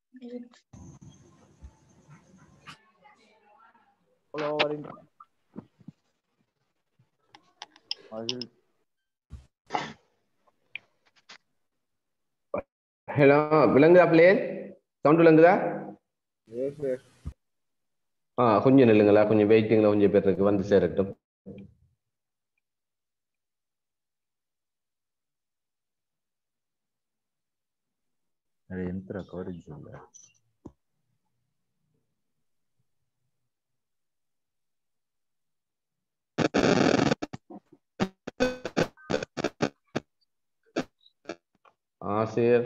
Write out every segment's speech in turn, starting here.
Hello வரீங்க மகிழ் hello விளங்குதா பிளேயர் சவுண்ட் விளங்குதா எஸ் எஸ் ஆ கொஞ்சம் நில்லுங்களா கொஞ்சம் வெயிட்டிங்ல கொஞ்சம் பேர் இருக்கு வந்து சேரட்டும் அது எந்த கவரேஜ் இல்லை ஆசிரியர்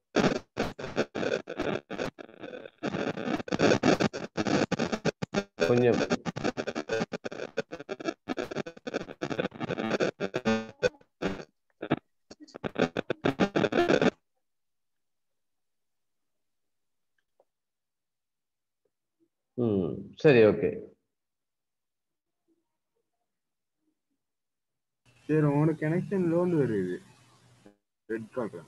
கொஞ்சம் ம் சரி ஓகே சரி உனக்கு கனெக்ஷன் லோன் வருது ரெட் பார்க்கலாம்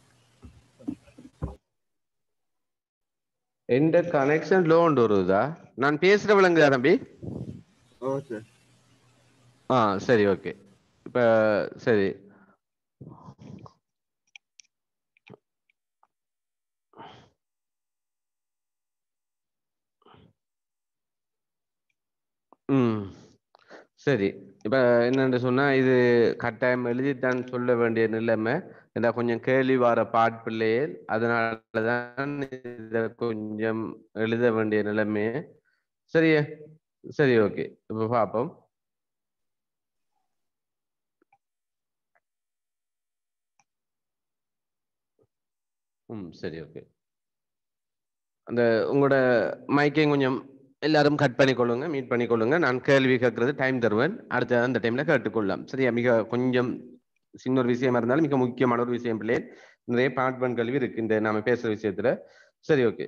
எந்த கனெக்ஷன் லோன் வருதா நான் பேசுற விளங்குதா தம்பி ஓ சார் ஆ சரி ஓகே இப்ப சரி ம் சரி இப்ப என்னன்னு சொன்னா இது கட்டாயம் எழுதித்தான் சொல்ல வேண்டிய நிலைமை இந்த கொஞ்சம் கேள்வி வார பாட்பிள்ளையே அதனாலதான் இத கொஞ்சம் எழுத வேண்டிய நிலைமை சரியா சரி ஓகே இப்ப பார்ப்போம் ம் சரி ஓகே அந்த உங்களோட மைக்கையும் கொஞ்சம் எல்லாரும் கட் பண்ணிக்கொள்ளுங்க மீட் பண்ணிக்கொள்ளுங்க நான் கேள்வி கேட்கறது டைம் தருவேன் அடுத்த அந்த டைம்ல கேட்டுக்கொள்ளலாம் சரியா மிக கொஞ்சம் சின்ன ஒரு விஷயமா இருந்தாலும் மிக முக்கியமான ஒரு விஷயம் பிள்ளை நிறைய பாட்பன் கல்வி இருக்கு இந்த நாம பேசுற விஷயத்துல சரி ஓகே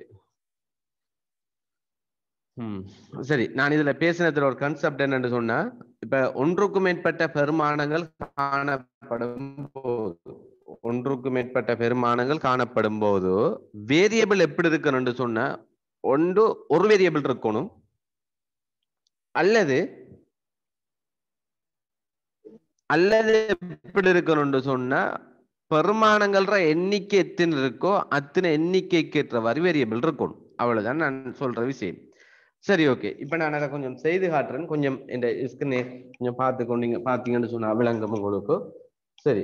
ம் சரி நான் இதுல பேசினதுல ஒரு கன்செப்ட் என்னன்னு சொன்னா இப்ப ஒன்றுக்கும் மேற்பட்ட பெருமானங்கள் காணப்படும் போது ஒன்றுக்கு மேற்பட்ட பெருமானங்கள் காணப்படும் போது வேரியபிள் எப்படி இருக்கணும்னு சொன்னா ஒன்று ஒரு வேரியபிள் இருக்கணும் அல்லது அல்லது எப்படி இருக்கணும்னு சொன்னா பெருமானங்கள்ற எண்ணிக்கை எத்தனை இருக்கோ அத்தனை எண்ணிக்கைக்கு ஏற்றவாறு வேரியபிள் இருக்கணும் அவ்வளவுதான் நான் சொல்ற விஷயம் சரி ஓகே இப்ப நான் அதை கொஞ்சம் செய்து காட்டுறேன் கொஞ்சம் இந்த ஸ்கிரீனை கொஞ்சம் பார்த்து கொண்டீங்க பார்த்தீங்கன்னு சொன்னா விளங்கும் உங்களுக்கு சரி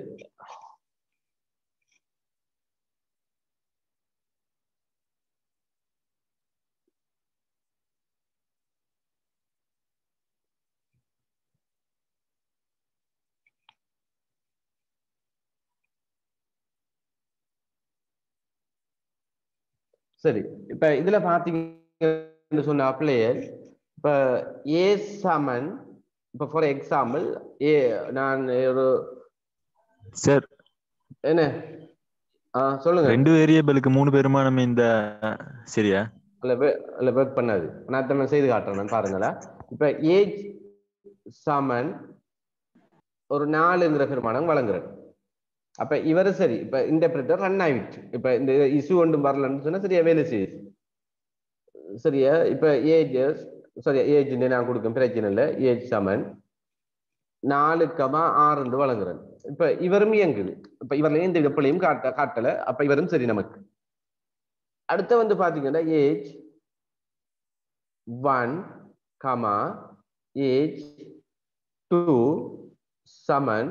சரி இப்ப இதுல பாத்தீங்கன்னு சொன்ன பிளேயர் இப்ப ஏ சமன் இப்ப ஃபார் எக்ஸாம்பிள் ஏ நான் ஒரு சார் என்ன ஆ சொல்லுங்க ரெண்டு வேரியபிளுக்கு மூணு பெருமானம் இந்த சரியா இல்ல வே- இல்ல ஒர்க் பண்ணாது நான் தான் செய்து காட்டுறேன் நான் பாருங்களா இப்ப ஏஜ் சமன் ஒரு நாலுங்கிற பெருமானம் வழங்குறேன் அப்ப இவரு சரி இப்ப இன்டர்பிரட்டர் ரன் ஆயிடுச்சு இப்ப இந்த இஷ்யூ ஒன்றும் வரலன்னு சொன்னா சரியா வேலை செய்யுது சரியா இப்ப ஏஜ் சரியா ஏஜ் நான் கொடுக்கும் பிரச்சனை இல்லை ஏஜ் சமன் நாலு கமா ஆறு வழங்குறேன் இப்ப இவரும் இயங்குது இப்ப இவர்ல எந்த வெப்பலையும் காட்ட காட்டல அப்ப இவரும் சரி நமக்கு அடுத்து வந்து பாத்தீங்கன்னா age one comma age two சமன்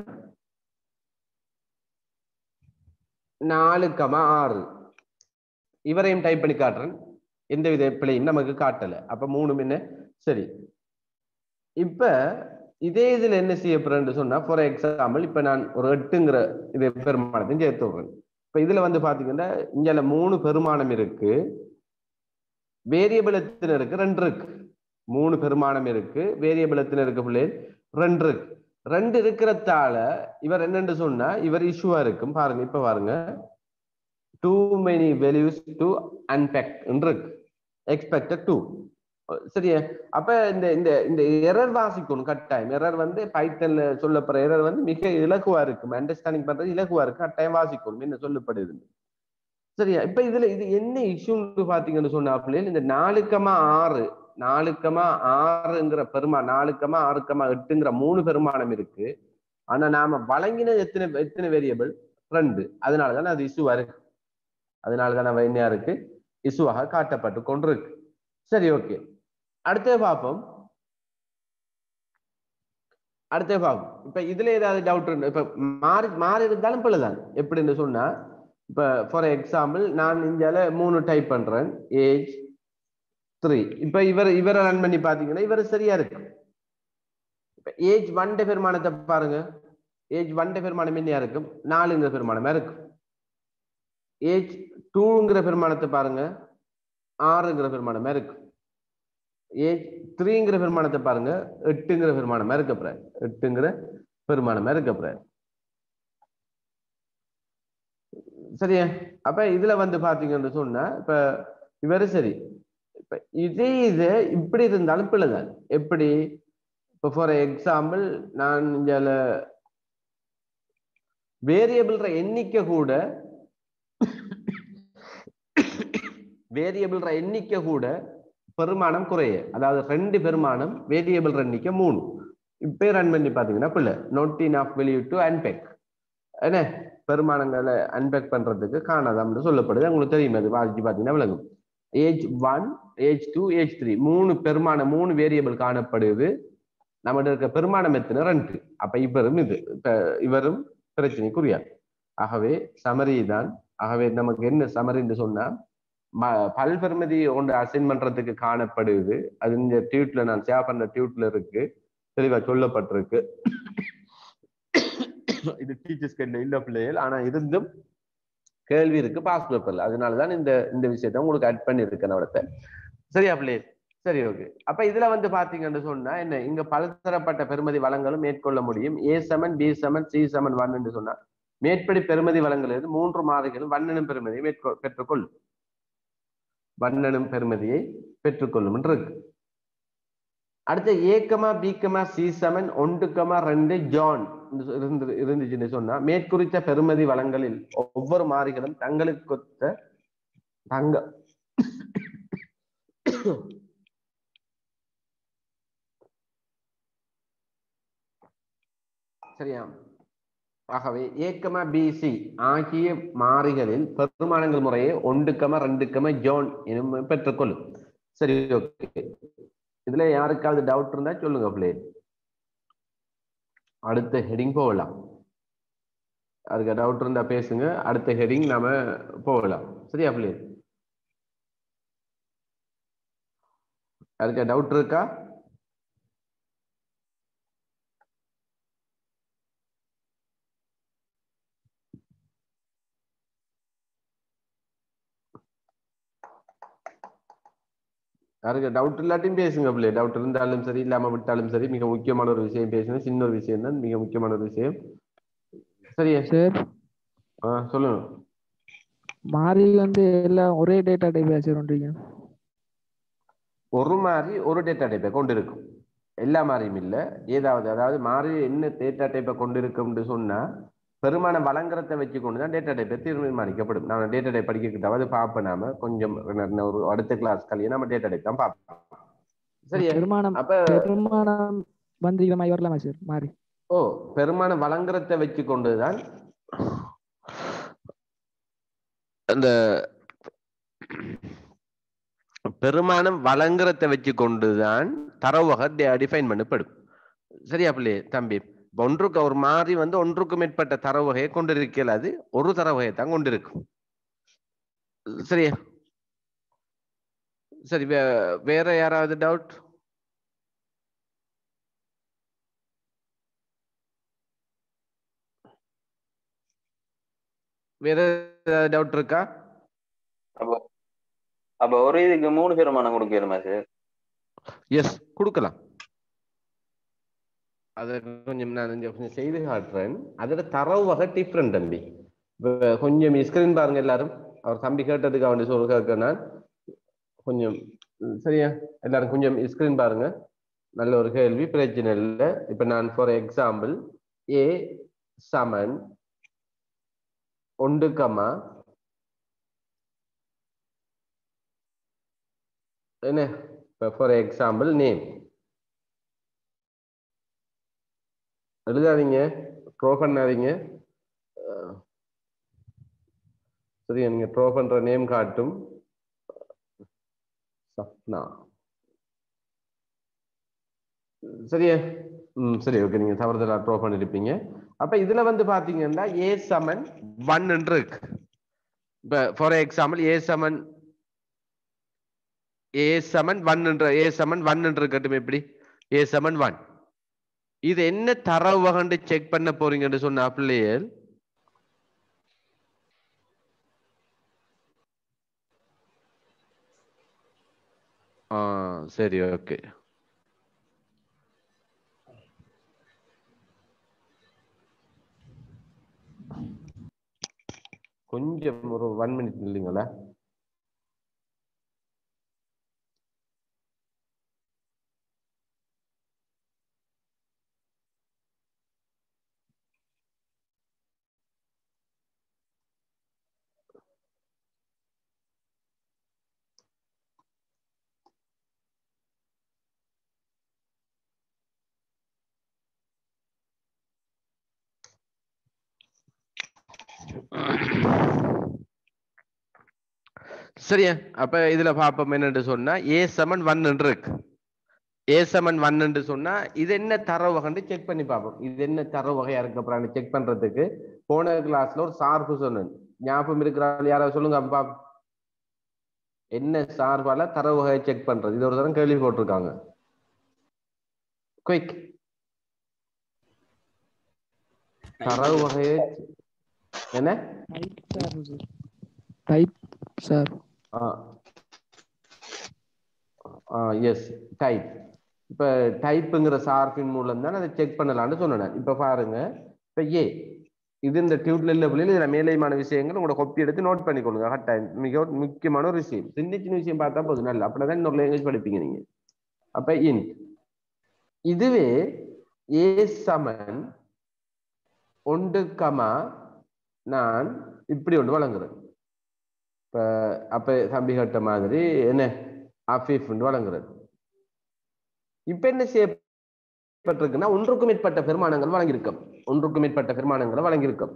நாலு கமா ஆறு இவரையும் டைப் பண்ணி காட்டுறேன் எந்த வித பிழையும் நமக்கு காட்டல அப்ப மூணு என்ன சரி இப்ப இதே இதுல என்ன செய்யப்படுறேன்னு சொன்னா ஃபார் எக்ஸாம்பிள் இப்ப நான் ஒரு எட்டுங்கிற இது பெருமானத்தையும் சேர்த்து விடுறேன் இப்ப இதுல வந்து பாத்தீங்கன்னா இங்க மூணு பெருமானம் இருக்கு வேரியபிள் எத்தனை இருக்கு ரெண்டு இருக்கு மூணு பெருமானம் இருக்கு வேரியபிள் எத்தனை இருக்கு பிள்ளை ரெண்டு இருக்கு ரெண்டு இருக்கிறதால இவர் என்னன்னு சொன்னா இவர் இஷ்யூவா இருக்கும் பாருங்க இப்ப பாருங்க too many values to unpacked இருக்கு எக்ஸ்பெக்டட் டூ சரியா அப்ப இந்த இந்த இந்த எரர் வாசிக்கணும் கட்டாயம் எரர் வந்து பைத்தன்ல சொல்லப்படுற எரர் வந்து மிக இலகுவா இருக்கும் அண்டர்ஸ்டாண்டிங் பண்றது இலகுவா இருக்கு கட்டாயம் வாசிக்கணும் என்ன சொல்லப்படுது சரியா இப்ப இதுல இது என்ன இஷ்யூன்னு பாத்தீங்கன்னு சொன்னா பிள்ளைகள் இந்த நாலுக்கமா ஆறு நாலுக்கமா ஆறுங்கிற பெருமா நாலுக்கமா ஆறுக்கமா எட்டுங்கிற மூணு பெருமானம் இருக்கு ஆனா நாம வழங்கின எத்தனை எத்தனை வேரியபிள் ரெண்டு அதனாலதான் அது இஷ்யூவா இருக்கு அதனாலதான் நம்ம என்ன இருக்கு இஷ்யூவாக காட்டப்பட்டு கொண்டிருக்கு சரி ஓகே அடுத்த பார்ப்போம் அடுத்த பார்ப்போம் இப்ப இதுல ஏதாவது டவுட் இப்ப மாறி மாறி இருந்தாலும் பிள்ளைதான் எப்படின்னு சொன்னா இப்ப ஃபார் எக்ஸாம்பிள் நான் இந்தியால மூணு டைப் பண்றேன் ஏஜ் த்ரீ இப்ப இவர் இவரை ரன் பண்ணி பாத்தீங்கன்னா இவர் சரியா இருக்கு இப்ப ஏஜ் ஒன் பெருமானத்தை பாருங்க ஏஜ் ஒன் பெருமானம் என்னையா இருக்கும் நாலுங்கிற பெருமானமா இருக்கும் ஏஜ் டூங்கிற பெருமானத்தை பாருங்க ஆறுங்கிற பெருமானமா இருக்கும் ஏஜ் த்ரீங்கிற பெருமானத்தை பாருங்க எட்டுங்கிற பெருமானமா இருக்க எட்டுங்கிற பெருமானமா இருக்க சரியா அப்ப இதுல வந்து பாத்தீங்கன்னு சொன்னா இப்ப இவரு சரி இப்ப இதே இது இப்படி இருந்தாலும் பிள்ளைதான் எப்படி இப்ப ஃபார் எக்ஸாம்பிள் நான் இங்க வேரியபிள்ற எண்ணிக்கை கூட வேரியபிள்ற எண்ணிக்கை கூட பெருமானம் குறைய அதாவது ரெண்டு பெருமானம் வேரியபிள் எண்ணிக்கை மூணு இப்பே ரன் பண்ணி பாத்தீங்கன்னா பிள்ளை not enough values to unpack என்ன பெருமானங்களை அன்பேக் பண்றதுக்கு காணாதாம்னு சொல்லப்படுது உங்களுக்கு தெரியும் அது வாசிச்சு பாத்தீங்கன்னா விளங்கும் age one age two age three மூணு பெருமானம் மூணு வேரியபிள் காணப்படுது நம்மகிட்ட இருக்க பெருமானம் எத்தனை ரெண்டு அப்ப இவரும் இது இப்ப இவரும் பிரச்சனைக்குரியா ஆகவே சமரி தான் ஆகவே நமக்கு என்ன சமரின்னு சொன்னா பல்பெருமதி ஒன்று அசைன் பண்றதுக்கு காணப்படுது அது இந்த டியூட்ல நான் ஷேர் பண்ண டியூட்ல இருக்கு தெளிவா சொல்லப்பட்டிருக்கு இது டீச்சர்ஸ் கைட்ல இல்ல பிள்ளைகள் ஆனா இருந்தும் கேள்வி இருக்கு பாஸ் பேப்பர்ல அதனாலதான் இந்த இந்த விஷயத்த உங்களுக்கு அட் பண்ணிருக்கேன் அவடத்தை சரியா பிள்ளைகள் சரி ஓகே அப்ப இதுல வந்து பாத்தீங்கன்னு சொன்னா என்ன இங்க பலதரப்பட்ட பெருமதி வளங்களும் மேற்கொள்ள முடியும் ஏ செமன் பி செமன் சி செமன் ஒன் என்று சொன்னா மேற்படி பெருமதி வளங்கள் மூன்று மாதங்களும் வண்ணனும் பெருமதியை மேற்கொ பெற்றுக்கொள்ளும் வண்ணனும் பெருமதியை பெற்றுக்கொள்ளும் இருக்கு அடுத்த ஏக்கமா பீக்கமா சி செமன் ஒன்றுக்கமா ரெண்டு ஜான் இருந்து இருந்துச்சுன்னு சொன்னா மேற்குறித்த பெருமதி வளங்களில் ஒவ்வொரு மாறிகளும் தங்களுக்கு கொத்த தங்க சரியா ஆகவே ஏக்கமா பிசி ஆகிய மாறிகளில் பெருமானங்கள் முறையே ஒன்றுக்கமா ரெண்டுக்கமா ஜோன் எனும் பெற்றுக்கொள்ளும் சரி ஓகே இதுல யாருக்காவது டவுட் இருந்தா சொல்லுங்க பிள்ளை அடுத்த ஹெடிங் போகலாம் அதுக்கு டவுட் இருந்தா பேசுங்க அடுத்த ஹெடிங் நாம போகலாம் சரியா பிள்ளை யாருக்கா டவுட் இருக்கா யாருக்கு டவுட் இல்லாட்டியும் பேசுங்க பிள்ளை டவுட் இருந்தாலும் சரி இல்லாம விட்டாலும் சரி மிக முக்கியமான ஒரு விஷயம் பேசுங்க சின்ன ஒரு விஷயம் தான் மிக முக்கியமான ஒரு விஷயம் சரியா சார் ஆ சொல்லுங்க மாறி வந்து எல்லாம் ஒரே டேட்டா டைப் வச்சிருக்கீங்க ஒரு மாதிரி ஒரு டேட்டா டைப்பை கொண்டு இருக்கும் எல்லா மாதிரியும் இல்ல ஏதாவது அதாவது மாறி என்ன டேட்டா டைப்பை கொண்டு இருக்கும்னு சொன்னா பெருமான வழங்குறத வச்சு கொண்டு தான் டேட்டா டைப்பை தீர்மானிக்கப்படும் நம்ம டேட்டா டைப் படிக்கிட்டாவது பார்ப்போம் நாம கொஞ்சம் இன்னும் ஒரு அடுத்த கிளாஸ் கழிய நம்ம டேட்டா டைப் தான் பார்ப்போம் சரியா பெருமானம் அப்ப பெருமானம் வந்து இதை மாதிரி வரலாமா சார் மாறி ஓ பெருமான வழங்குறத வச்சு கொண்டுதான் அந்த பெருமானம் வழங்குறத வச்சு கொண்டுதான் தரவகை டிஃபைன் பண்ணப்படும் சரியா பிள்ளை தம்பி இப்ப ஒன்றுக்கு ஒரு மாறி வந்து ஒன்றுக்கு மேற்பட்ட தரவகையை கொண்டிருக்கல அது ஒரு தரவகையை தான் கொண்டிருக்கும் சரியா சரி வே- வேற யாராவது டவுட் வேற டவுட் இருக்கா அப்போ அப்ப ஒரு இதுக்கு மூணு பெருமானம் கொடுக்கணுமா சார் எஸ் கொடுக்கலாம் அதை கொஞ்சம் நான் இங்க கொஞ்சம் செய்து காட்டுறேன் அதோட தரவு வகை டிஃப்ரெண்ட் தம்பி இப்ப கொஞ்சம் ஸ்கிரீன் பாருங்க எல்லாரும் அவர் தம்பி கேட்டதுக்கு அவன் சொல்ல கேட்க நான் கொஞ்சம் ம், சரியா எல்லாரும் கொஞ்சம் ஸ்கிரீன் பாருங்க நல்ல ஒரு கேள்வி பிரச்சனை இல்லை இப்ப நான் ஃபார் எக்ஸாம்பிள் ஏ சமன் ஒன்று கமா என்ன இப்போ ஃபார் எக்ஸாம்பிள் நேம் எழுதாதீங்க ட்ரோ பண்ணாதீங்க அஹ், சரியா நீங்க ட்ரோ பண்ற நேம் காட்டும் சப்னா சரியா ம் சரி ஓகே நீங்க தவறுதலா ட்ரோ பண்ணிருப்பீங்க அப்ப இதுல வந்து பாத்தீங்கன்னா ஏ சமன் ஒன் இருக்கு இப்ப ஃபார் எக்ஸாம்பிள் ஏ சமன் ஏ சமன் ஒன் என்ற ஏ சமன் ஒன் என்று இருக்கட்டும் எப்படி ஏ சமன் ஒன் இது என்ன தரவு வகண்டு செக் பண்ண போறீங்கன்னு சொன்ன பிள்ளைகள் ஆ சரி ஓகே கொஞ்சம் ஒரு ஒன் மினிட் இல்லைங்களா சரியா அப்ப இதுல பாப்போம் என்னன்னு சொன்னா ஏ சமன் ஒன் இருக்கு ஏ சமன் ஒன் என்று சொன்னா இது என்ன தரவு வகைன்னு செக் பண்ணி பார்ப்போம் இது என்ன தரவு வகையா இருக்கு அப்புறம் செக் பண்றதுக்கு போன கிளாஸ்ல ஒரு சார்பு சொன்னேன் ஞாபகம் இருக்கிறாள் யாராவது சொல்லுங்க அப்ப பாப்போம். என்ன சார்பால தரவு வகையை செக் பண்றது இது ஒரு தரம் கேள்வி போட்டிருக்காங்க குயிக் தரவு வகையை என்ன டைப் சார் எஸ் டைப் இப்ப டைப்புங்கிற சார்பின் மூலம் தான் அதை செக் பண்ணலாம்னு சொன்னேன் இப்ப பாருங்க இப்ப ஏ இது இந்த டியூட்ல இல்ல பிள்ளைகள் இதுல மேலைமான விஷயங்கள் உங்களோட கொப்பி எடுத்து நோட் பண்ணிக்கொள்ளுங்க கட்டாயம் மிக முக்கியமான ஒரு விஷயம் சின்ன சின்ன விஷயம் பார்த்தா போதும் நல்ல அப்படிதான் இன்னொரு லாங்குவேஜ் படிப்பீங்க நீங்க அப்ப இன் இதுவே ஏ சமன் ஒன்று கமா நான் இப்படி ஒன்று வழங்குறேன் இப்ப அப்ப தம்பி கட்ட மாதிரி என்ன அஃபீஃப் வழங்குறது இப்ப என்ன செய்யப்பட்டிருக்குன்னா ஒன்றுக்கும் மேற்பட்ட பெருமானங்கள் வழங்கியிருக்கும் ஒன்றுக்கும் மேற்பட்ட பெருமானங்களை வழங்கியிருக்கும்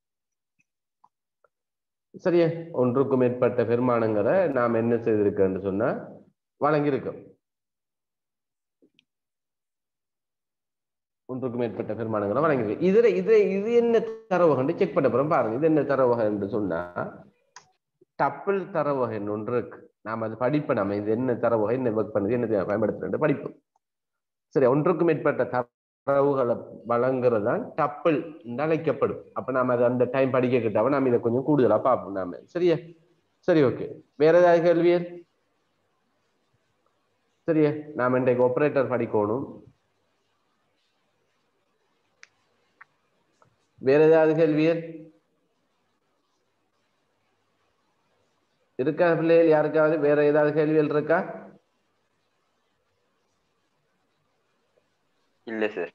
சரியா ஒன்றுக்கும் மேற்பட்ட பெருமானங்களை நாம் என்ன செய்திருக்கோம்னு சொன்னா வழங்கியிருக்கோம் ஒன்றுக்கும் மேற்பட்ட பெருமானங்களை வழங்கியிருக்கு இதுல இது இது என்ன தரவு வகை செக் பண்ண போறோம் பாருங்க இது என்ன தரவு வகை என்று சொன்னா டப்பிள் தரவு வகை ஒன்று இருக்கு நாம் அது படிப்போம் நம்ம இது என்ன தரவு வகை என்ன ஒர்க் பண்ணுது என்ன பயன்படுத்துறது படிப்போம் சரி ஒன்றுக்கும் மேற்பட்ட தரவுகளை வழங்குறது தான் டப்பிள் என்று அழைக்கப்படும் அப்ப நாம அது அந்த டைம் படிக்க கிட்டாவ நாம இதை கொஞ்சம் கூடுதலா பார்ப்போம் நாம சரியா சரி ஓகே வேற ஏதாவது கேள்வியல் சரியா நாம இன்றைக்கு ஆபரேட்டர் படிக்கணும் வேற ஏதாவது கேள்வியல் இருக்கா பிள்ளைகள் யாருக்காவது வேற ஏதாவது கேள்விகள் இருக்கா இல்ல சார்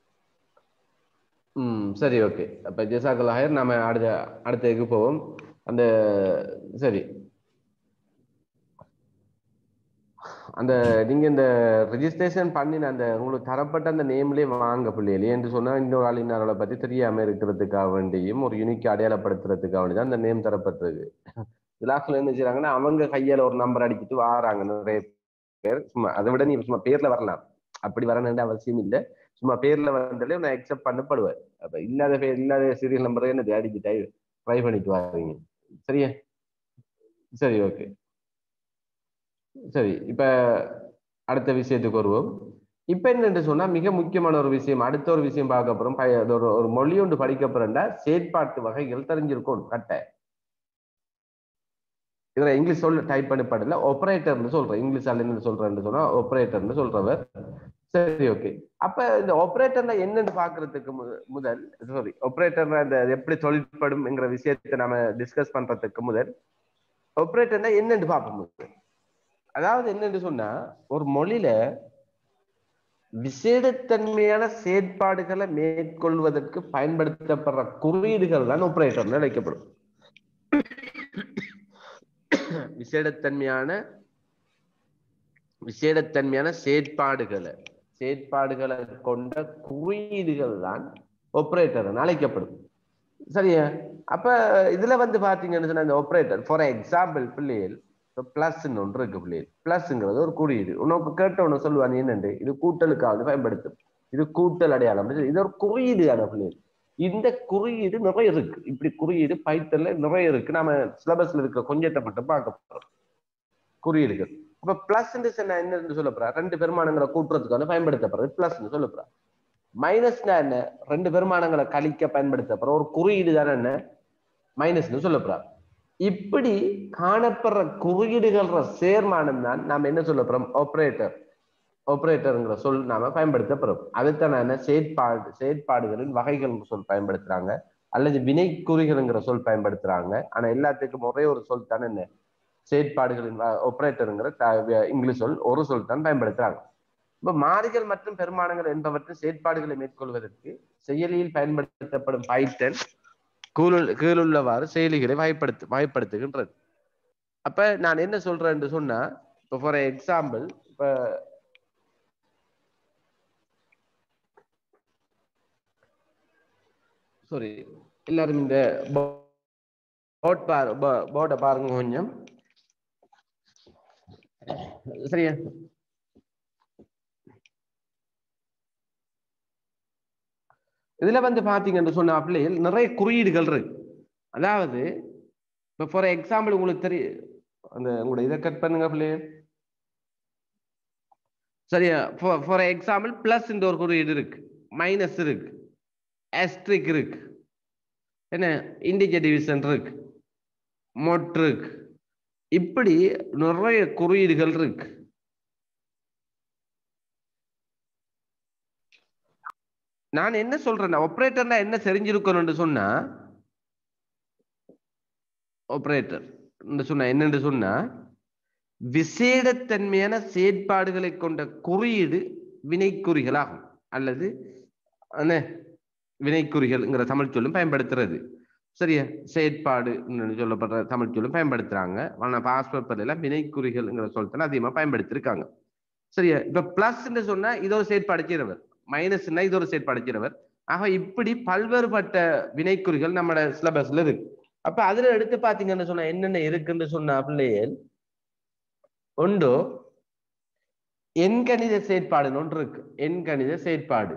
ம் சரி ஓகே அப்ப ஜெசாக்கல் ஹயர் நாம அடுத்த அடுத்த இதுக்கு போவோம் அந்த சரி அந்த நீங்க இந்த ரெஜிஸ்ட்ரேஷன் பண்ணின அந்த உங்களுக்கு தரப்பட்ட அந்த நேம்லயே வாங்க பிள்ளைகளே என்று சொன்னா இன்னொரு ஆள் இன்னொரு பத்தி தெரியாம இருக்கிறதுக்காக வேண்டியும் ஒரு யூனிக் அடையாளப்படுத்துறதுக்காக வேண்டி தான் அந்த நேம் தரப்பட்டிருக்கு விழாக்கள் என்ன செய்றாங்கன்னா அவங்க கையால ஒரு நம்பர் அடிச்சுட்டு வாராங்க நிறைய பேர் சும்மா அதை விட நீ சும்மா பேர்ல வரலாம் அப்படி வரணுன்ற அவசியம் இல்லை சும்மா பேர்ல வந்தாலே நான் அக்செப்ட் பண்ணப்படுவேன் அப்ப இல்லாத பேர் இல்லாத சீரியல் நம்பரை என்ன அடிச்சு ட்ரை பண்ணிட்டு வாரீங்க சரியா சரி ஓகே சரி இப்ப அடுத்த விஷயத்துக்கு வருவோம் இப்ப என்னன்னு சொன்னா மிக முக்கியமான ஒரு விஷயம் அடுத்த ஒரு விஷயம் பார்க்க போறோம் பய- அது ஒரு ஒரு மொழி ஒன்று படிக்க போறேன்டா செயற்பாட்டு வகைகள் தெரிஞ்சிருக்கும் கட்ட இதுல இங்கிலீஷ் சொல்ல டைப் பண்ணி படல ஆபரேட்டர்னு சொல்றேன் இங்கிலீஷ் என்ன சொல்றேன்னு சொன்னா ஆபரேட்டர்னு சொல்றவர் சரி ஓகே அப்ப இந்த ஆபரேட்டர்ல என்னன்னு பாக்குறதுக்கு மு- முதல் சாரி ஆபரேட்டர்ல அந்த அது எப்படி தொழில்படும் என்கிற விஷயத்தை நாம டிஸ்கஸ் பண்றதுக்கு முதல் ஆபரேட்டர்னா என்னன்னு பார்ப்போம் முதல்ல. அதாவது என்னன்னு சொன்னா ஒரு மொழியில விசேடத்தன்மையான செயற்பாடுகளை மேற்கொள்வதற்கு பயன்படுத்தப்படுற குறியீடுகள் தான் ஆபரேட்டர்னு அழைக்கப்படும் விசேடத்தன்மையான விசேடத்தன்மையான செயற்பாடுகளை செயற்பாடுகளை கொண்ட குறியீடுகள் தான் ஒப்ரேட்டர் அழைக்கப்படும் சரியா அப்ப இதுல வந்து பாத்தீங்கன்னு சொன்னா இந்த ஒப்ரேட்டர் ஃபார் எக்ஸாம்பிள் பிள்ளைகள் இப்போ பிளஸ் ஒன்று இருக்கு பிள்ளைகள் பிளஸ்ங்கிறது ஒரு குறியீடு உனக்கு கேட்ட ஒன்று சொல்லுவாங்க என்னண்டு இது கூட்டலுக்காவது பயன்படுத்தும் இது கூட்டல் அடையாளம் இது ஒரு குறியீடு ஆன பிள்ளைகள் இந்த குறியீடு நிறைய இருக்கு இப்படி குறியீடு பைத்தல்ல நிறைய இருக்கு நாம சிலபஸ்ல இருக்கிற கொஞ்சத்தை மட்டும் பார்க்க போறோம் குறியீடுகள் அப்ப பிளஸ் சொன்னா என்ன சொல்ல போறா ரெண்டு பெருமானங்களை கூட்டுறதுக்கான பயன்படுத்தப்படுறது பிளஸ் சொல்ல போறா மைனஸ்னா என்ன ரெண்டு பெருமானங்களை கழிக்க பயன்படுத்தப்படுற ஒரு குறியீடு தானே என்ன மைனஸ்னு சொல்ல போறா இப்படி காணப்படுற குறியீடுகள்ற சேர்மானம் தான் நாம என்ன சொல்ல போறோம் ஆப்ரேட்டர் ஆப்ரேட்டருங்கிற சொல் நாம பயன்படுத்தப்படுறோம் அதுதான் என்ன செயற்பாடு செயற்பாடுகளின் வகைகள் சொல் பயன்படுத்துறாங்க அல்லது வினைக்குறிகள்ங்கிற சொல் பயன்படுத்துறாங்க ஆனா எல்லாத்துக்கும் ஒரே ஒரு சொல் தானே என்ன செயற்பாடுகளின் ஆப்ரேட்டருங்கிற இங்கிலீஷ் சொல் ஒரு சொல் தான் பயன்படுத்துறாங்க இப்ப மாறிகள் மற்றும் பெருமானங்கள் என்பவற்றின் செயற்பாடுகளை மேற்கொள்வதற்கு செயலியில் பயன்படுத்தப்படும் பைத்தன் கீழுள் கீழுள்ளவாறு செயலிகளை வாய்ப்படுத்து வாய்ப்படுத்துகின்றது அப்ப நான் என்ன சொல்றேன் என்று சொன்னா இப்ப ஃபார் எக்ஸாம்பிள் இப்ப சாரி எல்லாரும் இந்த போர்ட் பாரு போர்டை பாருங்க கொஞ்சம் சரியா இதுல வந்து பாத்தீங்கன்னு சொன்ன பிள்ளைகள் நிறைய குறியீடுகள் இருக்கு அதாவது இப்ப ஃபார் எக்ஸாம்பிள் உங்களுக்கு தெரியும் அந்த உங்களோட இதை கட் பண்ணுங்க பிள்ளைகள் சரியா ஃபார் எக்ஸாம்பிள் பிளஸ் இந்த ஒரு குறியீடு இருக்கு மைனஸ் இருக்கு ஆஸ்ட்ரிக் இருக்கு என்ன இண்டிஜர் டிவிஷன் இருக்கு மொட் இருக்கு இப்படி நிறைய குறியீடுகள் இருக்கு நான் என்ன சொல்றேன்னா ஆப்ரேட்டர்னா என்ன தெரிஞ்சிருக்கணும்னு சொன்னா ஆப்ரேட்டர் சொன்ன என்னன்னு சொன்னா விசேடத்தன்மையான செயற்பாடுகளை கொண்ட குறியீடு வினைக்குறிகளாகும் அல்லது என்ன வினைக்குறிகள்ங்கிற தமிழ் சொல்லும் பயன்படுத்துறது சரியா செயற்பாடு சொல்லப்படுற தமிழ் சொல்லும் பயன்படுத்துறாங்க ஆனா பாஸ்பேப்பர் எல்லாம் வினைக்குறிகள்ங்கிற சொல்லத்துல அதிகமா பயன்படுத்திருக்காங்க சரியா இப்ப பிளஸ் சொன்னா இது ஒரு செயற்பாடு செய்றவர் மைனஸ்னா இது ஒரு செயற்பாடு செய்றவர் ஆக இப்படி பல்வேறுபட்ட வினைக்குறிகள் நம்மளோட சிலபஸ்ல இருக்கு அப்ப அதுல எடுத்து பாத்தீங்கன்னு சொன்னா என்னென்ன இருக்குன்னு சொன்ன பிள்ளைகள் உண்டு எண்கணித செயற்பாடுன்னு ஒன்று இருக்கு எண்கணித செயற்பாடு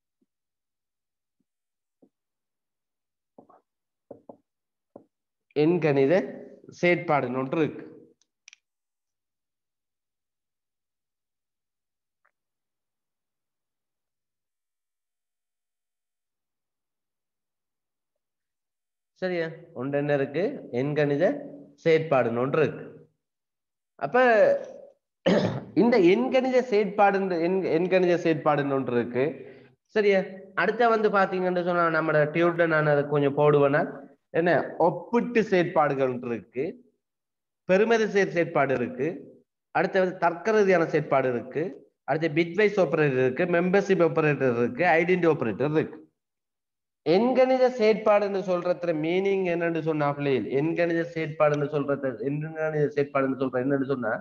எண்கணித செயற்பாடுன்னு ஒன்று இருக்கு சரியா ஒன்று என்ன இருக்கு எண்கணித செயற்பாடுன்னு ஒன்று இருக்கு அப்ப இந்த எண்கணித செயற்பாடு எண் எண்கணித செயற்பாடுன்னு ஒன்று இருக்கு சரியா அடுத்த வந்து பாத்தீங்கன்னு சொன்னா நம்ம டியூட்டர் நான் அதை கொஞ்சம் போடுவேன்னா என்ன ஒப்பிட்டு செயற்பாடுகள் இருக்கு பெருமதி செயற் செயற்பாடு இருக்கு அடுத்து வந்து தர்க்க ரீதியான செயற்பாடு இருக்கு அடுத்து பிட்வைஸ் ஆபரேட்டர் இருக்கு மெம்பர்ஷிப் ஆபரேட்டர் இருக்கு ஐடென்டி ஆபரேட்டர் இருக்கு எண்கணித செயற்பாடுன்னு சொல்றதுல மீனிங் என்னன்னு சொன்னா பிள்ளைகள் எண்கணித செயற்பாடுன்னு சொல்றது எண்கணித செயற்பாடுன்னு சொல்ற என்னன்னு சொன்னா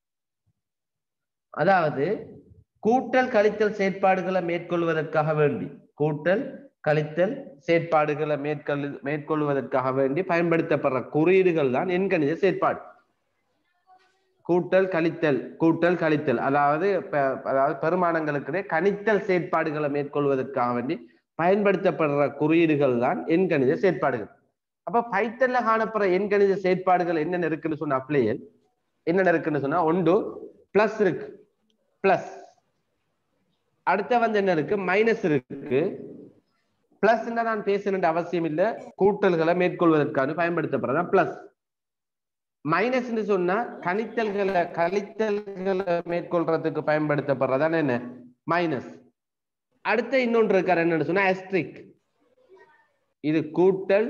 அதாவது கூட்டல் கழித்தல் செயற்பாடுகளை மேற்கொள்வதற்காக வேண்டி கூட்டல் கழித்தல் செயற்பாடுகளை மேற்கொள் மேற்கொள்வதற்காக வேண்டி பயன்படுத்தப்படுற குறியீடுகள் தான் எண்கணித செயற்பாடு கூட்டல் கழித்தல் கூட்டல் கழித்தல் அதாவது அதாவது பெருமானங்களுக்கு கணித்தல் செயற்பாடுகளை மேற்கொள்வதற்காக வேண்டி பயன்படுத்தப்படுற குறியீடுகள் தான் எண்கணித செயற்பாடுகள் அப்ப பைத்தன்ல காணப்படுற எண்கணித செயற்பாடுகள் என்னென்ன இருக்குன்னு சொன்ன பிள்ளைகள் என்னென்ன இருக்குன்னு சொன்னா ஒன்று பிளஸ் இருக்கு பிளஸ் அடுத்த வந்து என்ன இருக்கு மைனஸ் இருக்கு பிளஸ் நான் பேசணுன்ற அவசியம் இல்லை கூட்டல்களை மேற்கொள்வதற்கான பயன்படுத்தப்படுறதா பிளஸ் மைனஸ் சொன்னா கணித்தல்களை கழித்தல்களை மேற்கொள்றதுக்கு பயன்படுத்தப்படுறதான என்ன மைனஸ் அடுத்த இன்னொன்று இருக்காரு என்னன்னு சொன்னா அஸ்ட்ரிக் இது கூட்டல்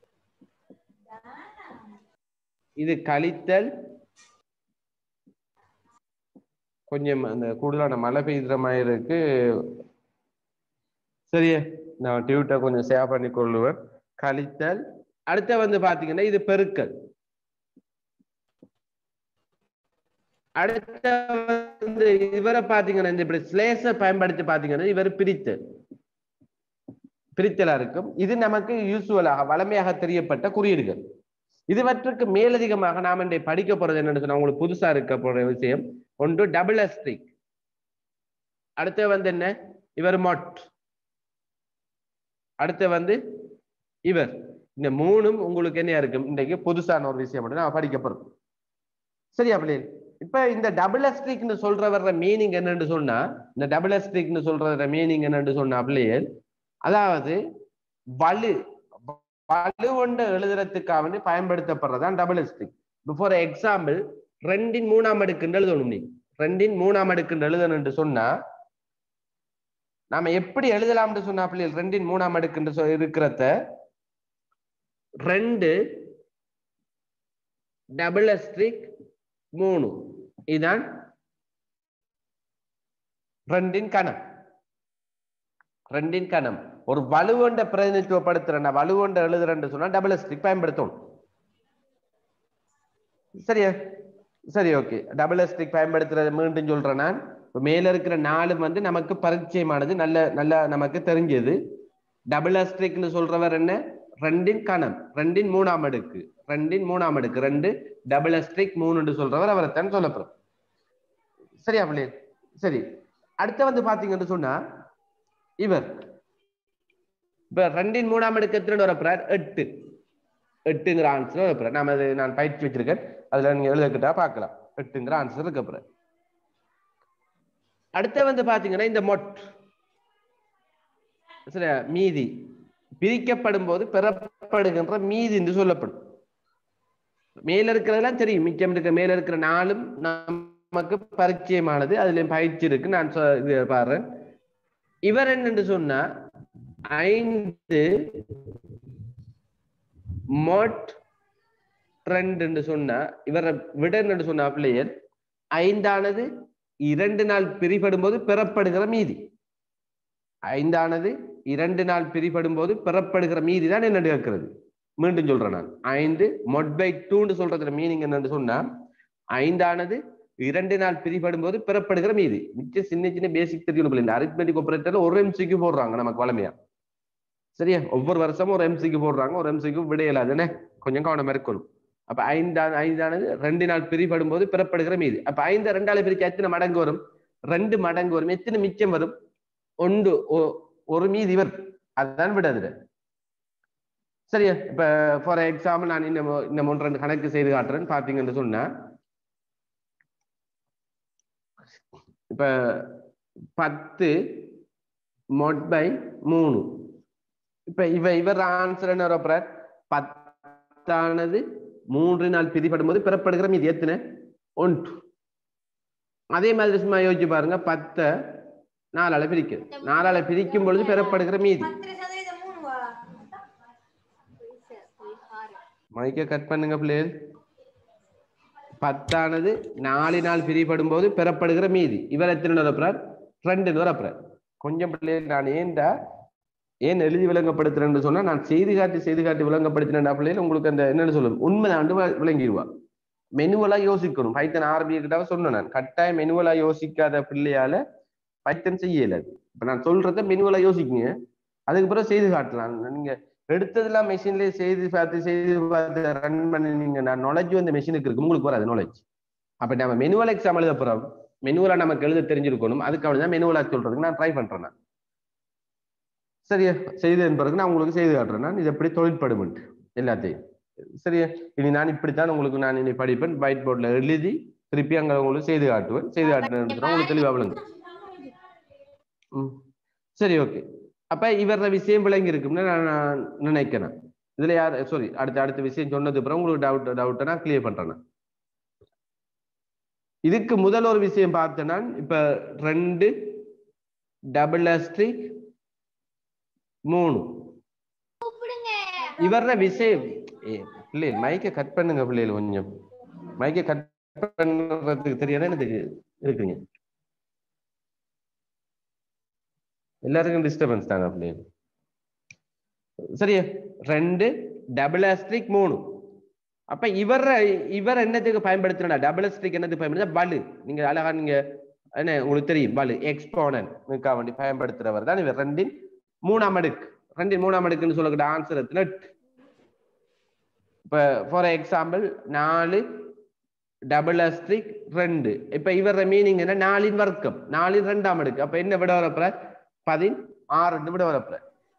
இது கழித்தல் கொஞ்சம் அந்த கூடுதலான மழை பெய்யுற மாதிரி இருக்கு சரியா நான் டியூட்டை கொஞ்சம் சேவ் பண்ணி கொள்ளுவேன் கழித்தல் அடுத்த வந்து பாத்தீங்கன்னா இது பெருக்கல் அடுத்த வந்து இவரை பாத்தீங்கன்னா இந்த இப்படி ஸ்லேஸ பயன்படுத்தி பாத்தீங்கன்னா இவர் பிரித்து பிரித்தலா இருக்கும் இது நமக்கு யூஸ்வலாக வளமையாக தெரியப்பட்ட குறியீடுகள் இதுவற்றுக்கு மேலதிகமாக நாம் இன்றைய படிக்க போறது என்னன்னு சொன்னா உங்களுக்கு புதுசா இருக்க போற விஷயம் ஒன்று டபுள் அஸ்ட்ரிக் அடுத்து வந்து என்ன இவர் மொட் அடுத்து வந்து இவர் இந்த மூணும் உங்களுக்கு என்ன இருக்கும் இன்றைக்கு புதுசான ஒரு விஷயம் மட்டும் நான் படிக்க போறோம் சரியா பிள்ளைகள் இப்ப இந்த டபுள் அஸ்ட்ரிக்னு சொல்ற வர்ற மீனிங் என்னன்னு சொன்னா இந்த டபுள் அஸ்ட்ரிக்னு சொல்ற மீனிங் என்னன்னு சொன்னா பிள்ளைகள் அதாவது வலு வலு கொண்டு எழுதுறதுக்காக வேண்டி பயன்படுத்தப்படுறதான் டபுள் அஸ்ட்ரிக் ஃபார் எக்ஸாம்பிள் ரெண்டின் மூணாம் அடுக்குன்னு எழுதணும் நீ ரெண்டின் மூணாம் அடுக்குன்னு எழுதணும்னு சொன்னா நாம எப்படி எழுதலாம்னு சொன்னா பிள்ளைகள் ரெண்டின் மூணாம் அடுக்குன்னு சொ- இருக்கிறத ரெண்டு டபுள் அஸ்ட்ரிக் மூணு இதான் ரெண்டின் கணம் ரெண்டின் கணம் ஒரு வலுவொண்ட பிரதிநிதித்துவப்படுத்துறேன் வலுவொண்ட எழுதுறேன்னு சொன்னா டபுள் அஸ்ட்ரிக் பயன்படுத்தணும் சரியா சரி ஓகே டபுள் அஸ்ட்ரிக் பயன்படுத்துறது மீண்டும் சொல்றேன் நான் இப்ப மேல இருக்கிற நாலு வந்து நமக்கு பரிச்சயமானது நல்ல நல்ல நமக்கு தெரிஞ்சது டபுள் அஸ்ட்ரிக்னு சொல்றவர் என்ன ரெண்டின் கணம் ரெண்டின் மூணாம் அடுக்கு ரெண்டின் மூணாம் அடுக்கு ரெண்டு டபுள் அஸ்ட்ரிக் மூணுன்னு சொல்றவர் அவரைத்தான் சொல்லப்படுறோம் சரியா பிள்ளை சரி அடுத்து வந்து பாத்தீங்கன்னு சொன்னா இவர் இப்ப ரெண்டின் மூணாம் அடுக்கு எத்தனை வரப்போறார் எட்டு எட்டுங்கிற ஆன்சர் வரப்போறார் நாம அது நான் பயிற்சி வச்சிருக்கேன் அதுல நீங்க எழுதக்கிட்டா பார்க்கலாம் எட்டுங்கிற ஆன்சர் இருக்க அடுத்து வந்து பாத்தீங்கன்னா இந்த மொட் சரியா மீதி பிரிக்கப்படும் போது பெறப்படுகின்ற மீதி என்று சொல்லப்படும் மேல இருக்கிறதெல்லாம் தெரியும் மிச்சம் இருக்க மேல இருக்கிற நாளும் நமக்கு பரிச்சயமானது அதுல பயிற்சி இருக்கு நான் சொ- இது பாடுறேன் இவர் என்னன்னு சொன்னா ஐந்து மொட் ட்ரெண்ட் என்று சொன்னா இவரை விட என்று சொன்னா பிள்ளையர் ஐந்தானது இரண்டு நாள் பிரிபடும் போது பெறப்படுகிற மீதி ஐந்தானது இரண்டு நாள் பிரிபடும் போது பெறப்படுகிற மீதி தான் என்ன இருக்கிறது மீண்டும் சொல்றேன் நான் ஐந்து மொட் பை டூன்னு சொல்றதுல மீனிங் என்னன்னு சொன்னா ஐந்தானது இரண்டு நாள் பிரிபடும் போது பெறப்படுகிற மீதி மிச்ச சின்ன சின்ன பேசிக் தெரியணும் இந்த அரித்மெட்டிக் ஆபரேட்டர்ல ஒரு எம்சிக்கு போடுறாங்க நமக்கு வளமையா சரியா ஒவ்வொரு வருஷமும் ஒரு எம்சிக்கு போடுறாங்க ஒரு எம்சிக்கு விடையல அதுன்னு கொஞ்சம் கவனம் இருக்கணும் அப்ப ஐந்தா ஐந்தானது ரெண்டு நாள் பிரிபடும் போது பெறப்படுகிற மீதி அப்ப ஐந்து ரெண்டால பிரிச்சு எத்தனை மடங்கு வரும் ரெண்டு மடங்கு வரும் எத்தனை மிச்சம் வரும் ஒன்று ஒ- ஒரு மீதி வரும் அதுதான் விடாது சரியா இப்ப ஃபார் எக்ஸாம்பிள் நான் இன்னும் இன்னும் ஒன்று ரெண்டு கணக்கு செய்து காட்டுறேன் பாத்தீங்கன்னு சொன்னா இப்ப பத்து மொட் பை மூணு இப்ப இவ இவர் ஆன்சர் என்ன வரப்போறார் பத்தானது மூன்று நாள் பிரிபடும் போது பெறப்படுகிற மீதி எத்தனை ஒன்று அதே மாதிரி சும்மா யோசிச்சு பாருங்க பத்தை நாலால பிரிக்குது நாலால பிரிக்கும் பொழுது பெறப்படுகிற மீதி பத்து சதவீதம் மூணு வா மைக்க கட் பண்ணுங்க பிள்ளைகள் பத்தானது நாலு நாள் பிரிபடும் போது பெறப்படுகிற மீதி இவர் எத்தனை வரப்புறார் ரெண்டு வரப்புறார் கொஞ்சம் பிள்ளைகள் நான் ஏன்டா ஏன் எழுதி விளங்கப்படுத்துறேன்னு சொன்னா நான் செய்தி காட்டி செய்தி காட்டி விளங்கப்படுத்தினா பிள்ளைகள் உங்களுக்கு அந்த என்னன்னு சொல்லும் உண்மைதான் விளங்கிடுவா மெனுவலா யோசிக்கணும் பைத்தன் ஆரம்பிக்கிட்டாவ சொன்னேன் நான் கட்டாயம் மெனுவலா யோசிக்காத பிள்ளையால பைத்தன் செய்ய இயலாது இப்ப நான் சொல்றத மெனுவலா யோசிக்குங்க அதுக்கு பிறகு செய்து காட்டலாம் நீங்க எடுத்ததெல்லாம் மெஷின்லயே செய்து பார்த்து செய்து பார்த்து ரன் பண்ணினீங்க நான் நாலேஜ் வந்து மெஷினுக்கு இருக்கு உங்களுக்கு வராது நாலேஜ் அப்ப நம்ம மெனுவல் எக்ஸாம் எழுத போறோம் மெனுவலா நமக்கு எழுத தெரிஞ்சிருக்கணும் அதுக்காக தான் மெனுவலா சொல்றதுக்கு நான் ட்ரை பண்றேன் நான் சரியா செய்ததன் பிறகு நான் உங்களுக்கு செய்து காட்டுறேன் நான் இது எப்படி தொழிற்படும் எல்லாத்தையும் சரியா இனி நான் இப்படித்தான் உங்களுக்கு நான் இனி படிப்பேன் ஒயிட் போர்ட்ல எழுதி திருப்பி அங்க உங்களுக்கு செய்து காட்டுவேன் செய்து காட்டுறேன் உங்களுக்கு தெளிவா விளங்கும் ம் சரி ஓகே அப்ப இவர விஷயம் விளங்கி இருக்கும்னு நான் நான் நினைக்கிறேன் இதுல யார் சாரி அடுத்த அடுத்த விஷயம் சொன்னது அப்புறம் உங்களுக்கு டவுட் டவுட்டை நான் கிளியர் பண்றேன் நான். இதுக்கு முதல் ஒரு விஷயம் பார்த்தேன்னா இப்ப ரெண்டு டபுள் அஸ்ட்ரிக் மூணு இவர விஷயம் ஏ பிள்ளைகள் மைக்கை கட் பண்ணுங்க பிள்ளைகள் கொஞ்சம் மைக்கை கட் பண்றதுக்கு தெரியாத எனக்கு இருக்குங்க எல்லாருக்கும் டிஸ்டர்பன்ஸ் தாங்க பிள்ளைகள் சரியா ரெண்டு டபுள் ஆஸ்ட்ரிக் மூணு அப்ப இவர இவர் என்னத்துக்கு பயன்படுத்தினா டபுள் ஸ்ட்ரிக் என்னத்துக்கு பயன்படுத்த பலு நீங்க அழகா நீங்க என்ன உங்களுக்கு தெரியும் பலு எக்ஸ்போனன் வேண்டி பயன்படுத்துறவர் தான் இவர் ரெண்டின் மூணாம் அடுக்கு ரெண்டின் மூணாம் அடுக்குன்னு சொல்லக்கூடிய ஆன்சர் எத்தனை இப்ப ஃபார் எக்ஸாம்பிள் நாலு டபுள் அஸ்ட்ரிக் ரெண்டு இப்ப இவர மீனிங் என்ன நாலின் வர்க்கம் நாலின் ரெண்டாம் அடுக்கு அப்ப என்ன விட வரப்புற பதின் ஆறு விட வரப்புற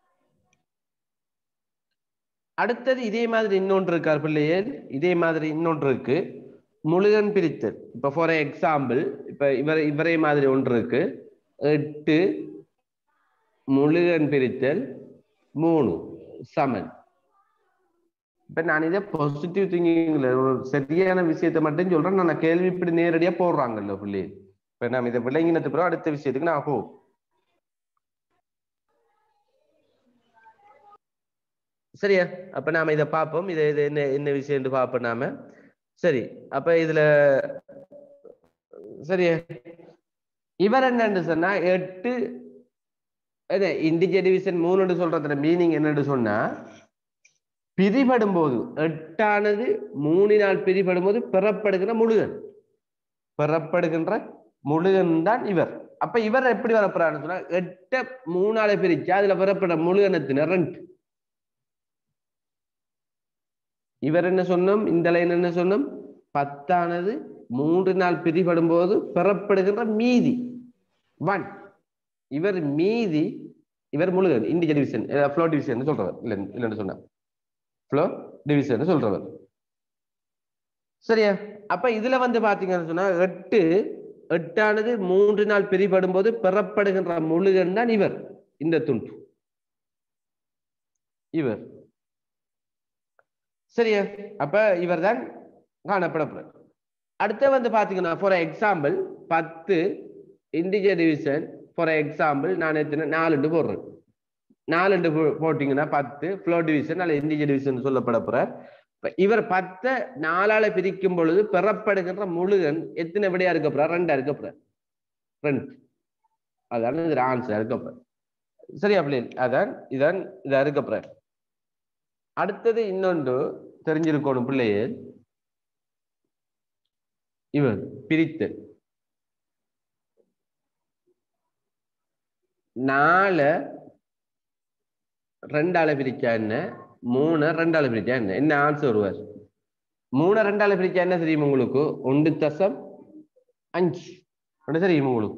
அடுத்தது இதே மாதிரி இன்னொன்று இருக்கார் பிள்ளையே இதே மாதிரி இன்னொன்று இருக்கு முழுகன் பிரித்தல் இப்ப ஃபார் எக்ஸாம்பிள் இப்ப இவர் இவரே மாதிரி ஒன்று இருக்கு எட்டு முழுகன் பிரித்தல் மூணு சமன் இப்ப நான் இதை பாசிட்டிவ் திங்கிங்ல ஒரு சரியான விஷயத்தை மட்டும் சொல்றேன் நான் கேள்வி இப்படி நேரடியா போடுறாங்கல்ல பிள்ளை இப்ப நம்ம இதை விளங்கினது பிறகு அடுத்த விஷயத்துக்கு நான் போ சரியா அப்ப நாம இதை பார்ப்போம் இதை இது என்ன என்ன விஷயம் பார்ப்போம் நாம சரி அப்ப இதுல சரியா இவர் என்னன்னு சொன்னா எட்டு இண்டிஜர் டிவிஷன் மூணுன்னு சொல்றதுல மீனிங் என்னன்னு சொன்னா பிரிபடும் போது எட்டானது மூணினால் பிரிபடும் போது பெறப்படுகிற முழுகன் பெறப்படுகின்ற முழுகன் தான் இவர் அப்ப இவர் எப்படி வரப்படுறாருன்னு சொன்னா எட்ட மூணால பிரிச்சு அதுல பெறப்பட முழுகனத்தின ரெண்டு இவர் என்ன சொன்னோம் இந்த லைன் என்ன சொன்னோம் பத்தானது மூன்று நாள் பிரிபடும் போது பெறப்படுகின்ற மீதி ஒன் இவர் மீதி இவர் முழுகன் இண்டிஜர் டிவிஷன் ஃப்ளோ டிவிஷன் சொல்றவர் இல்லை இல்லைன்னு சொன்னார் ஃப்ளோ டிவிஷன் சொல்றவர் சரியா அப்ப இதுல வந்து பாத்தீங்கன்னு சொன்னா எட்டு எட்டானது மூன்று நாள் பிரிபடும் போது பெறப்படுகின்ற முழுகன் தான் இவர் இந்த துண்டு இவர் சரியா அப்ப இவர் தான் காணப்படப்படுற அடுத்து வந்து பாத்தீங்கன்னா ஃபார் எக்ஸாம்பிள் பத்து இண்டிஜர் டிவிஷன் ஃபார் எக்ஸாம்பிள் நான் எத்தனை நாலுண்டு போடுறேன் நாலுண்டு போட்டீங்கன்னா பத்து ஃப்ளோ டிவிஷன் அல்ல இண்டிஜர் டிவிஷன் சொல்லப்பட போற இவர் பத்தை நாலால பிரிக்கும் பொழுது பெறப்படுகின்ற முழுகன் எத்தனை விடையா இருக்க போறார் ரெண்டா இருக்க போறார் ரெண்டு அதான் இது ஆன்சர் இருக்க போற சரியா பிள்ளைகள் அதான் இதான் இதா இருக்க போற அடுத்தது இன்னொன்று தெரிஞ்சிருக்கணும் பிள்ளையே இவர் பிரித்தல் நாலு ரெண்டால பிரிச்சா என்ன மூணு ரெண்டால பிரிச்சா என்ன என்ன ஆன்சர் வருவார் மூணு ரெண்டால பிரிச்சா என்ன தெரியும் உங்களுக்கு ஒன்று தசம் அஞ்சு என்ன தெரியும் உங்களுக்கு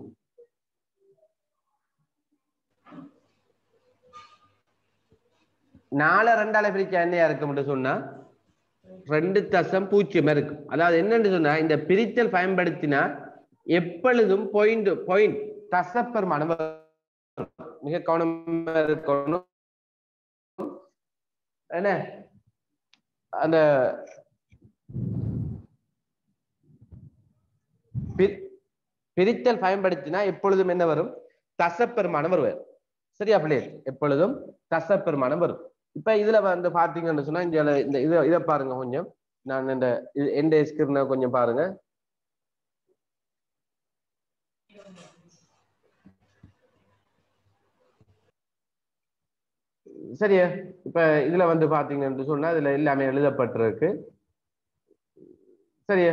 நாலு ரெண்டால பிரிச்சா என்னையா இருக்க மட்டும் சொன்னா ரெண்டு தசம் பூஜ்ஜியம் இருக்கும் அதாவது என்னன்னு சொன்னா இந்த பிரித்தல் பயன்படுத்தினா எப்பொழுதும் பாயிண்ட் பாயிண்ட் தசப்பெருமானம் மிக கவனமா இருக்கணும் என்ன அந்த பிரித்தல் பயன்படுத்தினா எப்பொழுதும் என்ன வரும் தசப்பெருமானம் வருவார் சரியா பிள்ளை எப்பொழுதும் தசப்பெருமானம் வரும் இப்ப இதுல வந்து பாத்தீங்கன்னு சொன்னா இந்த இந்த இதை இதை பாருங்க கொஞ்சம் நான் இந்த எந்த ஸ்கிரீனை கொஞ்சம் பாருங்க சரியா இப்ப இதுல வந்து பாத்தீங்கன்னு சொன்னா இதுல எல்லாமே எழுதப்பட்டிருக்கு சரியா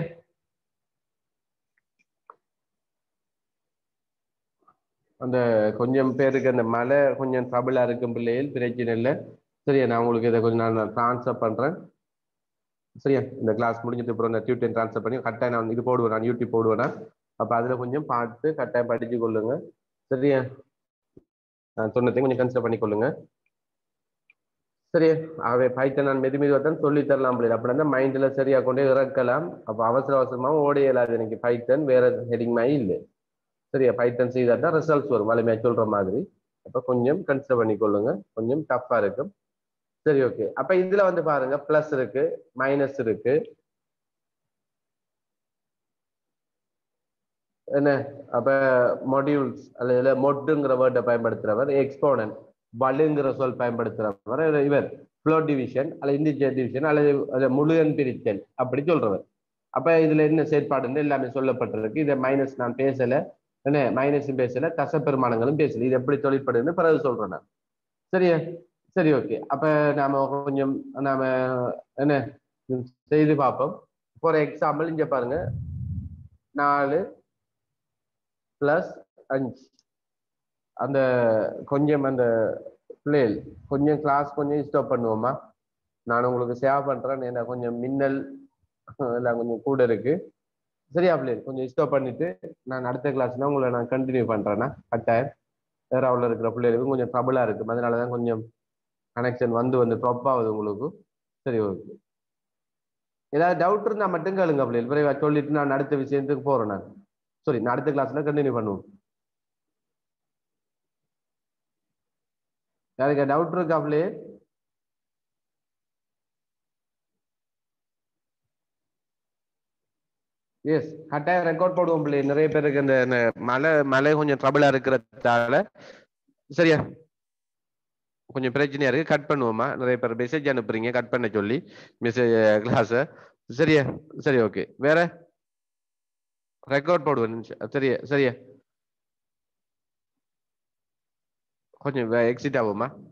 அந்த கொஞ்சம் பேருக்கு அந்த மழை கொஞ்சம் ட்ரபிளா இருக்கும் பிள்ளைகள் பிரச்சனை இல்லை சரியா நான் உங்களுக்கு இதை கொஞ்சம் நான் ட்ரான்ஸ்ஃபர் பண்றேன் சரியா இந்த கிளாஸ் முடிஞ்சதுக்கு அப்புறம் இந்த டியூட்டன் ட்ரான்ஸ்ஃபர் பண்ணி கட்டாயம் நான் இது போடுவேன் நான் யூடியூப் போடுவேன் அப்ப அதுல கொஞ்சம் பார்த்து கட்டாயம் படிச்சு கொள்ளுங்க சரியா நான் சொன்னதையும் கொஞ்சம் கன்சிடர் பண்ணிக்கொள்ளுங்க சரியா அவை பைத்தன் நான் மெது மெதுவாக தான் சொல்லி தரலாம் பிள்ளை அப்படி இருந்தால் மைண்ட்ல சரியா கொண்டே இறக்கலாம் அப்போ அவசர அவசரமாக ஓட இயலாது எனக்கு பைத்தன் வேற ஹெடிங் மாதிரி இல்லை சரியா பைத்தன் செய்தால் தான் ரிசல்ட்ஸ் வரும் வலிமையாக சொல்ற மாதிரி அப்போ கொஞ்சம் கன்சிடர் பண்ணிக்கொள்ளுங்க கொஞ்சம் டஃப்பா இருக்கும் சரி ஓகே அப்ப இதுல வந்து பாருங்க பிளஸ் இருக்கு மைனஸ் இருக்கு என்ன அப்ப மொடியூல்ஸ் அல்லது மொட்டுங்கிற வேர்டை பயன்படுத்துறவர் எக்ஸ்போனன் வலுங்கிற சொல் பயன்படுத்துறவர் இவர் ஃப்ளோ டிவிஷன் அல்லது இண்டிஜர் டிவிஷன் அல்லது முழுகன் பிரித்தல் அப்படி சொல்றவர் அப்ப இதுல என்ன செயற்பாடுன்னு எல்லாமே சொல்லப்பட்டிருக்கு இதை மைனஸ் நான் பேசல என்ன மைனஸும் பேசல தசப்பெருமானங்களும் பேசல இது எப்படி தொழிற்படுன்னு பிறகு சொல்றேன் நான் சரியா சரி ஓகே அப்ப நாம கொஞ்சம் நாம என்ன செய்து பார்ப்போம் ஃபார் எக்ஸாம்பிள் இங்க பாருங்க நாலு பிளஸ் அஞ்சு அந்த கொஞ்சம் அந்த பிளேல் கொஞ்சம் கிளாஸ் கொஞ்சம் ஸ்டாப் பண்ணுவோமா நான் உங்களுக்கு சேவ் பண்றேன் ஏன்னா கொஞ்சம் மின்னல் எல்லாம் கொஞ்சம் கூட இருக்கு சரியா பிளேல் கொஞ்சம் ஸ்டாப் பண்ணிட்டு நான் அடுத்த கிளாஸ்னா உங்களை நான் கண்டினியூ பண்றேன்னா கட்டாயம் வேற அவ்வளோ இருக்கிற பிள்ளைகளுக்கும் கொஞ்சம் ட்ரபிளா இருக்கு அதனால தான் கொஞ்சம் கனெக்ஷன் வந்து வந்து ட்ராப் ஆகுது உங்களுக்கு சரி ஓகே ஏதாவது டவுட் இருந்தா மட்டும் கேளுங்க பிள்ளைகள் விரைவா சொல்லிட்டு நான் அடுத்த விஷயத்துக்கு போறேன் நான் சரி நான் அடுத்த கிளாஸ்ல கண்டினியூ பண்ணுவோம் யாருக்கு டவுட் இருக்கா பிள்ளையே எஸ் கட்டாயம் ரெக்கார்ட் போடுவோம் பிள்ளை நிறைய பேருக்கு இந்த இந்த மழை மழை கொஞ்சம் ட்ரபிளா இருக்கிறதால சரியா கொஞ்சம் பிரச்சனையா இருக்கு கட் பண்ணுவோமா நிறைய பேர் மெசேஜ் அனுப்புறீங்க கட் பண்ண சொல்லி மெசேஜ் கிளாஸ சரியா சரி ஓகே வேற ரெக்கார்ட் போடுவேன் நிமிஷம். சரியா சரியா கொஞ்சம் எக்ஸிட் ஆகுமா